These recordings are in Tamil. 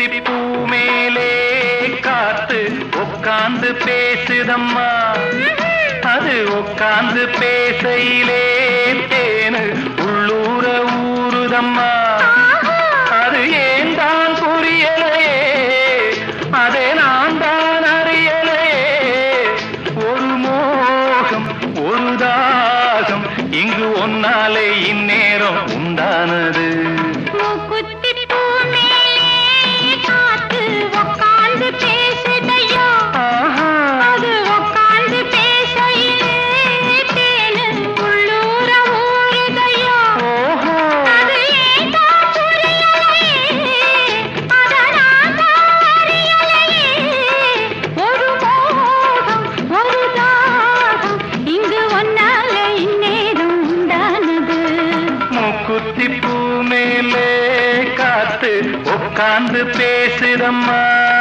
மூக்குத்தி பூ மேலே காத்து உட்கார்ந்து பேசுதம்மா அது உட்கார்ந்து பேசையிலே தேனு உள்ளூர ஊறுதம்மா அது ஏன் தான் புரியலையே அதை நான் தான் அறியலையே ஒரு மோகம் ஒரு தாகம் இங்கு ஒன்னாலே இந்நேரம் உண்டானது மூக்குத்தி பூ மேலே காத்து உக்காந்து பேசுதையா ஆஹா அது உக்காந்து பேசையிலே தேனு உள்ளூர ஊறுதையா ஓஹோ அது ஏன் தான் புரியலையே அத நான் தான் அறியலையே ஒரு மோகம் ஒரு தாகம் இங்கு ஒன்னால இந்நேரம் உண்டானது மூக்குத்தி பூ மேலே காத்து உட்கார்ந்து பேசுதம்மா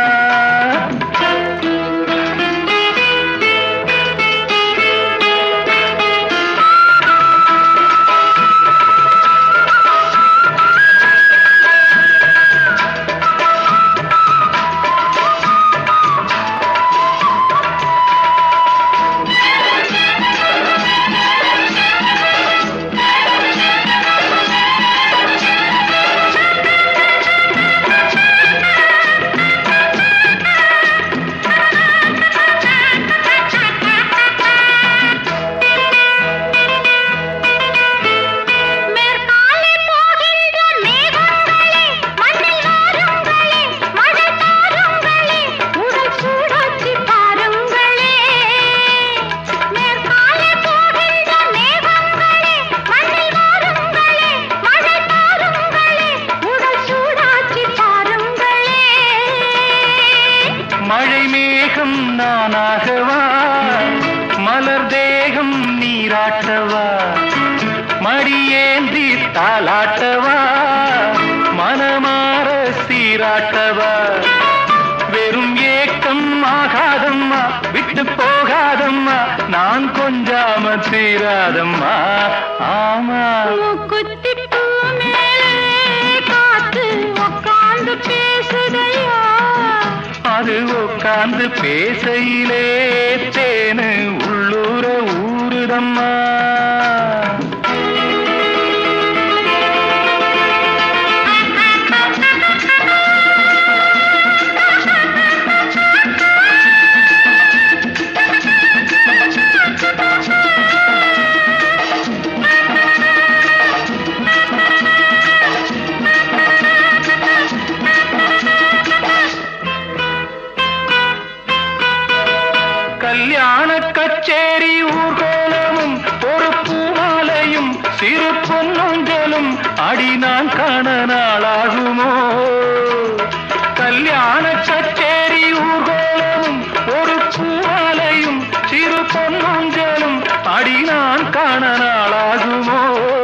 மேற்காலே போகின்ற மேகங்களே மண்ணில் வாருங்களே மழை தாருங்களே உடல் சூடாச்சி பாருங்களே மேற்காலே போகின்ற மேகங்களே மண்ணில் வாருங்களே மழை தாருங்களே உடல் சூடாச்சி பாருங்களே மழை மேகம் நானாகவா மலர் தேகம் நீராட்டவா மடியேந்தி தாளாட்டவா மனமாற சீராட்டவா வெறும் ஏக்கம் ஆகாதம்மா விட்டு போகாதம்மா நான் கொஞ்சாம தீராதம்மா ஆமா மூக்குத்தி பூ மேலே காத்து உக்காந்து பேசுதையா அது உட்கார்ந்து பேசையிலே தேனு உள்ளூர ஊறுதம்மா கல்யாண கச்சேரி ஊர்கோலமும் ஒரு பூமாலையும் சிறு பொன்னொஞ்சலும் அடி நான் காண நாளாகுமோ கல்யாண கச்சேரி ஊர்கோலமும் ஒரு பூமாலையும் சிறு பொன்னொஞ்சலும் அடி நான் காண நாளாகுமோ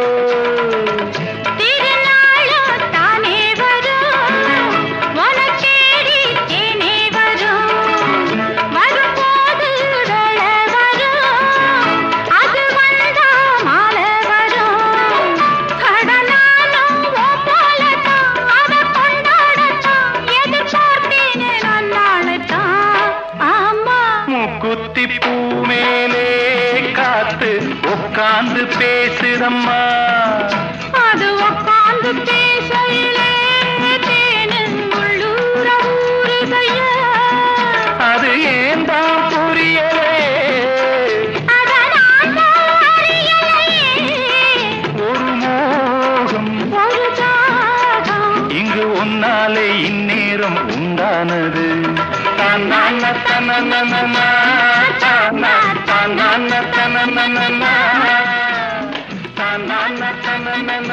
திருநாளும் தானே வரும் உனக்கேடி தேனே வரும் வரும்போது வேளை வரும் அது வந்தா மாலை வரும் கடனாலும் உன் போலத்தான் அத கொண்டாடத்தான் எதிர்பார்த்தேனே நான் நாளைத்தான் ஆமா முக்குத்தி பூ மேலே காத்து உட்கார்ந்து பேசுதம்மா அது உக்காந்து பேசையிலே தேனு உள்ளூர ஊறுதையா அது ஏன் தான் புரியலே அத நான் தான் அறியலையே ஒரு மோகம் ஒரு தாகம் இங்கு உன்னாலே இந்நேரம் உண்டானது தன்னான தனனனனா, தானா, தன்னான தனனனனா, தன்னான தனனனனா.